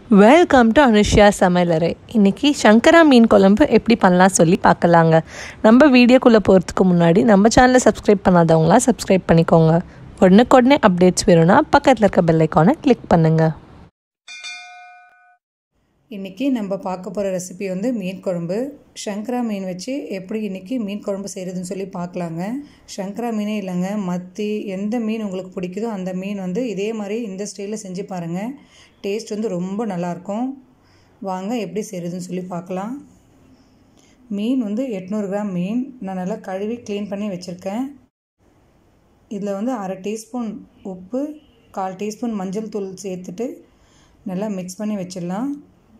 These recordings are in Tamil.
வெல்கம் டு அனுஷ்யா சமையலறை இன்றைக்கி சங்கரா மீன் குழம்பு எப்படி பண்ணலாம் சொல்லி பார்க்கலாங்க நம்ம வீடியோக்குள்ளே போகிறதுக்கு முன்னாடி நம்ம சேனலை சப்ஸ்கிரைப் பண்ணாதவங்களாம் சப்ஸ்கிரைப் பண்ணிக்கோங்க உடனுக்குடனே அப்டேட்ஸ் வேணும்னா பக்கத்தில் இருக்க பெல் ஐக்கானை கிளிக் பண்ணுங்கள் இன்றைக்கி நம்ம பார்க்க போகிற ரெசிபி வந்து மீன் குழம்பு சங்கரா மீன் வச்சு எப்படி இன்றைக்கி மீன் குழம்பு செய்கிறதுன்னு சொல்லி பார்க்கலாங்க சங்கரா மீனே இல்லைங்க மத்தி எந்த மீன் உங்களுக்கு பிடிக்குதோ அந்த மீன் வந்து இதே மாதிரி இந்த ஸ்டைலில் செஞ்சு பாருங்கள் டேஸ்ட் வந்து ரொம்ப நல்லாயிருக்கும் வாங்க எப்படி செய்கிறதுன்னு சொல்லி பார்க்கலாம் மீன் வந்து எட்நூறு கிராம் மீன் நான் நல்லா கழுவி க்ளீன் பண்ணி வச்சுருக்கேன் இதில் வந்து அரை டீஸ்பூன் உப்பு கால் டீஸ்பூன் மஞ்சள் தூள் சேர்த்துட்டு நல்லா மிக்ஸ் பண்ணி வச்சிடலாம்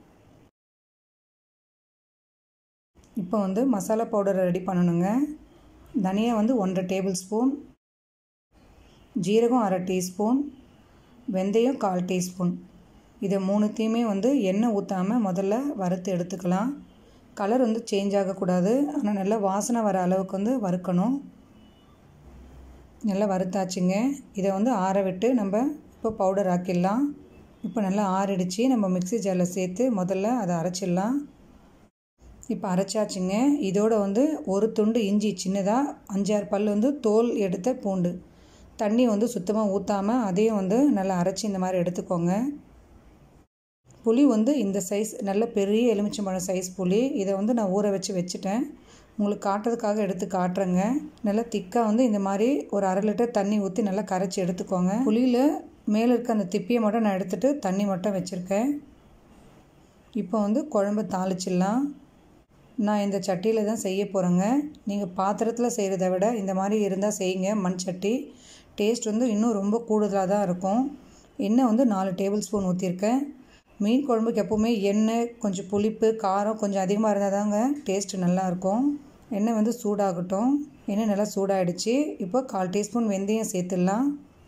இப்போ வந்து மசாலா பவுடரை ரெடி பண்ணணுங்க தனியாக வந்து ஒன்றரை டேபிள் ஸ்பூன் ஜீரகம் அரை டீஸ்பூன் வெந்தயம் கால் டீஸ்பூன் இதை மூணுத்தையுமே வந்து எண்ணெய் ஊற்றாமல் முதல்ல வறுத்து எடுத்துக்கலாம் கலர் வந்து சேஞ்ச் ஆகக்கூடாது ஆனால் நல்லா வாசனை வர அளவுக்கு வந்து வறுக்கணும் நல்லா வறுத்தாச்சுங்க இதை வந்து ஆற விட்டு நம்ம இப்போ பவுடர் ஆக்கிடலாம் இப்போ நல்லா ஆறிடுச்சு நம்ம மிக்சி ஜாரில் சேர்த்து முதல்ல அதை அரைச்சிடலாம் இப்போ அரைச்சாச்சுங்க இதோட வந்து ஒரு துண்டு இஞ்சி சின்னதாக அஞ்சாறு பல் வந்து தோல் எடுத்த பூண்டு தண்ணி வந்து சுத்தமாக ஊற்றாமல் அதையும் வந்து நல்லா அரைச்சி இந்த மாதிரி எடுத்துக்கோங்க புளி வந்து இந்த சைஸ் நல்ல பெரிய எலுமிச்சம்பழம் சைஸ் புளி இதை வந்து நான் ஊற வச்சு வச்சுட்டேன் உங்களுக்கு காட்டுறதுக்காக எடுத்து காட்டுறேங்க நல்லா திக்காக வந்து இந்த மாதிரி ஒரு அரை லிட்டர் தண்ணி ஊற்றி நல்லா கரைச்சி எடுத்துக்கோங்க புளியில் மேலே இருக்க அந்த திப்பியை மட்டும் நான் எடுத்துகிட்டு தண்ணி மட்டும் வச்சுருக்கேன் இப்போ வந்து குழம்பு தாளிச்சிடலாம் நான் இந்த சட்டியில் தான் செய்ய போகிறேங்க நீங்கள் பாத்திரத்தில் செய்கிறத விட இந்த மாதிரி இருந்தால் செய்யுங்க மண் சட்டி டேஸ்ட் வந்து இன்னும் ரொம்ப கூடுதலாக தான் இருக்கும் எண்ணெய் வந்து நாலு டேபிள் ஸ்பூன் ஊற்றிருக்கேன் மீன் குழம்புக்கு எப்போவுமே எண்ணெய் கொஞ்சம் புளிப்பு காரம் கொஞ்சம் அதிகமாக இருந்தால் தாங்க டேஸ்ட்டு நல்லாயிருக்கும் எண்ணெய் வந்து சூடாகட்டும் எண்ணெய் நல்லா சூடாகிடுச்சு இப்போ கால் டீஸ்பூன் வெந்தயம் சேர்த்துடலாம்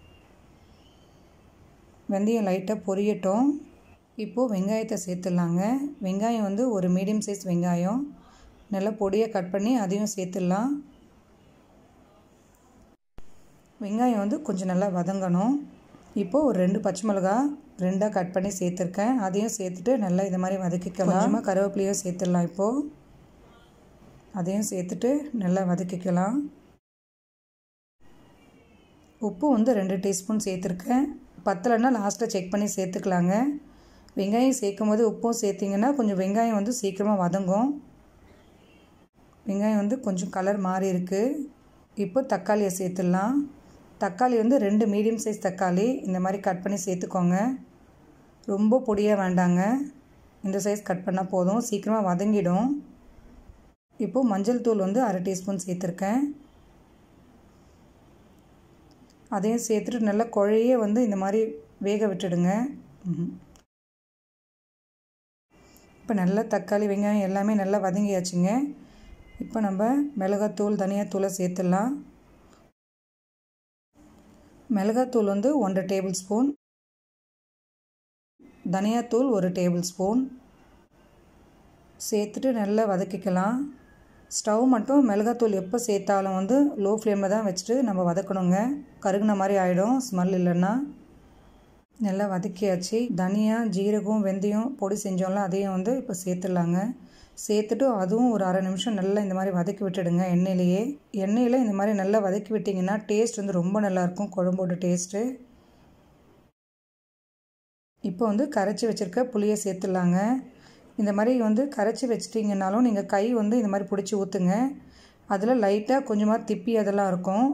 வெந்தயம் லைட்டாக பொரியட்டும் இப்போது வெங்காயத்தை சேர்த்துடலாங்க வெங்காயம் வந்து ஒரு மீடியம் சைஸ் வெங்காயம் நல்லா பொடியாக கட் பண்ணி அதையும் சேர்த்துடலாம் வெங்காயம் வந்து கொஞ்சம் நல்லா வதங்கணும் இப்போது ஒரு ரெண்டு பச்சை மிளகா ரெண்டாக கட் பண்ணி சேர்த்துருக்கேன் அதையும் சேர்த்துட்டு நல்லா இது மாதிரி வதக்கிக்கலாம் கொஞ்சமாக கருவேப்பிலையும் சேர்த்துடலாம் இப்போது அதையும் சேர்த்துட்டு நல்லா வதக்கிக்கலாம் உப்பு வந்து ரெண்டு டீஸ்பூன் சேர்த்துருக்கேன் பத்தலைன்னா லாஸ்ட்டில் செக் பண்ணி சேர்த்துக்கலாங்க வெங்காயம் சேர்க்கும் போது உப்பும் சேர்த்திங்கன்னா கொஞ்சம் வெங்காயம் வந்து சீக்கிரமாக வதங்கும் வெங்காயம் வந்து கொஞ்சம் கலர் மாறி இருக்குது இப்போ தக்காளியை சேர்த்துடலாம் தக்காளி வந்து ரெண்டு மீடியம் சைஸ் தக்காளி இந்த மாதிரி கட் பண்ணி சேர்த்துக்கோங்க ரொம்ப பொடியாக வேண்டாங்க இந்த சைஸ் கட் பண்ணால் போதும் சீக்கிரமாக வதங்கிடும் இப்போது மஞ்சள் தூள் வந்து அரை டீஸ்பூன் சேர்த்துருக்கேன் அதையும் சேர்த்துட்டு நல்லா குழைய வந்து இந்த மாதிரி வேக விட்டுடுங்க இப்போ நல்லா தக்காளி வெங்காயம் எல்லாமே நல்லா வதங்கியாச்சுங்க இப்போ நம்ம மிளகாத்தூள் தனியாத்தூளை சேர்த்துடலாம் மிளகாத்தூள் வந்து ஒன்றரை டேபிள் ஸ்பூன் தனியாத்தூள் ஒரு டேபிள் ஸ்பூன் சேர்த்துட்டு நல்லா வதக்கிக்கலாம் ஸ்டவ் மட்டும் மிளகாத்தூள் எப்போ சேர்த்தாலும் வந்து லோ ஃப்ளேமில் தான் வச்சுட்டு நம்ம வதக்கணுங்க கருகுன மாதிரி ஆகிடும் ஸ்மெல் இல்லைன்னா நல்லா வதக்கியாச்சு தனியா ஜீரகம் வெந்தயம் பொடி செஞ்சோம்ல அதையும் வந்து இப்போ சேர்த்துடலாங்க சேர்த்துட்டு அதுவும் ஒரு அரை நிமிஷம் நல்லா இந்த மாதிரி வதக்கி விட்டுடுங்க எண்ணெயிலேயே எண்ணெயில் இந்த மாதிரி நல்லா வதக்கி விட்டிங்கன்னா டேஸ்ட் வந்து ரொம்ப நல்லாயிருக்கும் குழம்போட டேஸ்ட்டு இப்போ வந்து கரைச்சி வச்சுருக்க புளியை சேர்த்துடலாங்க இந்த மாதிரி வந்து கரைச்சி வச்சிட்டிங்கனாலும் நீங்கள் கை வந்து இந்த மாதிரி பிடிச்சி ஊற்றுங்க அதில் லைட்டாக கொஞ்சமாக திப்பி அதெல்லாம் இருக்கும்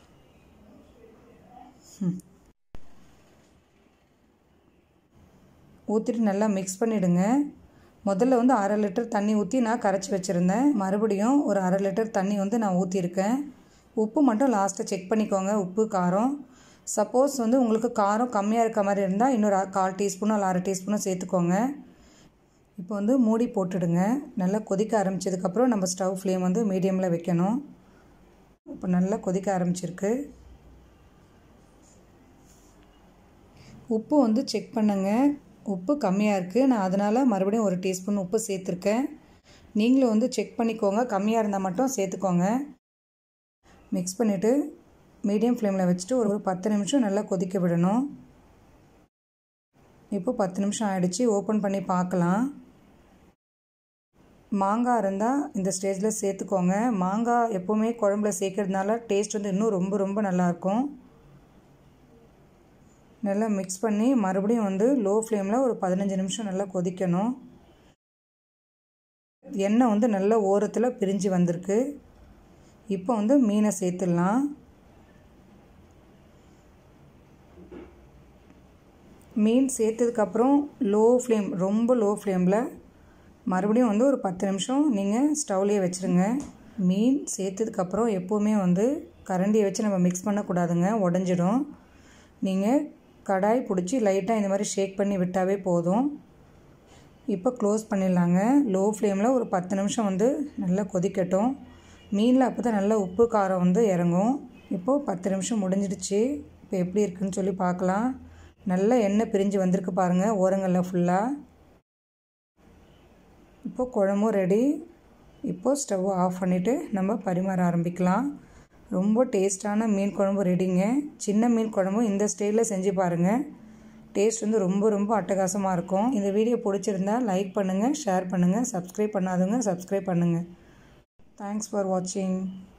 ஊற்றிட்டு நல்லா மிக்ஸ் பண்ணிவிடுங்க முதல்ல வந்து அரை லிட்டர் தண்ணி ஊற்றி நான் கரைச்சி வச்சுருந்தேன் மறுபடியும் ஒரு அரை லிட்டர் தண்ணி வந்து நான் ஊற்றிருக்கேன் உப்பு மட்டும் லாஸ்ட்டாக செக் பண்ணிக்கோங்க உப்பு காரம் சப்போஸ் வந்து உங்களுக்கு காரம் கம்மியாக இருக்க மாதிரி இருந்தால் இன்னொரு கால் டீஸ்பூனோ இல்லை அரை டீஸ்பூனோ சேர்த்துக்கோங்க இப்போ வந்து மூடி போட்டுடுங்க நல்லா கொதிக்க ஆரம்பித்ததுக்கப்புறம் நம்ம ஸ்டவ் ஃப்ளேம் வந்து மீடியமில் வைக்கணும் இப்போ நல்லா கொதிக்க ஆரம்பிச்சிருக்கு உப்பு வந்து செக் பண்ணுங்க உப்பு கம்மியாக இருக்குது நான் அதனால் மறுபடியும் ஒரு டீஸ்பூன் உப்பு சேர்த்துருக்கேன் நீங்களும் வந்து செக் பண்ணிக்கோங்க கம்மியாக இருந்தால் மட்டும் சேர்த்துக்கோங்க மிக்ஸ் பண்ணிவிட்டு மீடியம் ஃப்ளேமில் வச்சுட்டு ஒரு பத்து நிமிஷம் நல்லா கொதிக்க விடணும் இப்போ பத்து நிமிஷம் ஆயிடுச்சு ஓப்பன் பண்ணி பார்க்கலாம் மாங்காய் இருந்தால் இந்த ஸ்டேஜில் சேர்த்துக்கோங்க மாங்காய் எப்போவுமே குழம்புல சேர்க்கறதுனால டேஸ்ட் வந்து இன்னும் ரொம்ப ரொம்ப நல்லாயிருக்கும் நல்லா மிக்ஸ் பண்ணி மறுபடியும் வந்து லோ ஃப்ளேமில் ஒரு பதினஞ்சு நிமிஷம் நல்லா கொதிக்கணும் எண்ணெய் வந்து நல்ல ஓரத்தில் பிரிஞ்சு வந்திருக்கு இப்போ வந்து மீனை சேர்த்துடலாம் மீன் சேர்த்ததுக்கப்புறம் லோ ஃப்ளேம் ரொம்ப லோ ஃப்ளேமில் மறுபடியும் வந்து ஒரு பத்து நிமிஷம் நீங்கள் ஸ்டவ்லேயே வச்சுருங்க மீன் சேர்த்ததுக்கப்புறம் எப்போவுமே வந்து கரண்டியை வச்சு நம்ம மிக்ஸ் பண்ணக்கூடாதுங்க உடஞ்சிடும் நீங்கள் கடாய் பிடிச்சி லைட்டாக இந்த மாதிரி ஷேக் பண்ணி விட்டாவே போதும் இப்போ க்ளோஸ் பண்ணிடலாங்க லோ ஃப்ளேமில் ஒரு பத்து நிமிஷம் வந்து நல்லா கொதிக்கட்டும் மீனில் அப்போ தான் நல்லா உப்பு காரம் வந்து இறங்கும் இப்போது பத்து நிமிஷம் முடிஞ்சிடுச்சு இப்போ எப்படி இருக்குன்னு சொல்லி பார்க்கலாம் நல்ல எண்ணெய் பிரிஞ்சு வந்திருக்கு பாருங்கள் ஓரங்களில் ஃபுல்லாக இப்போது குழம்பும் ரெடி இப்போது ஸ்டவ் ஆஃப் பண்ணிவிட்டு நம்ம பரிமாற ஆரம்பிக்கலாம் ரொம்ப டேஸ்டான மீன் குழம்பு ரெடிங்க சின்ன மீன் குழம்பும் இந்த ஸ்டைலில் செஞ்சு பாருங்கள் டேஸ்ட் வந்து ரொம்ப ரொம்ப அட்டகாசமாக இருக்கும் இந்த வீடியோ பிடிச்சிருந்தா லைக் பண்ணுங்கள் ஷேர் பண்ணுங்கள் சப்ஸ்கிரைப் பண்ணாதவங்க சப்ஸ்கிரைப் பண்ணுங்கள் தேங்க்ஸ் ஃபார் வாட்சிங்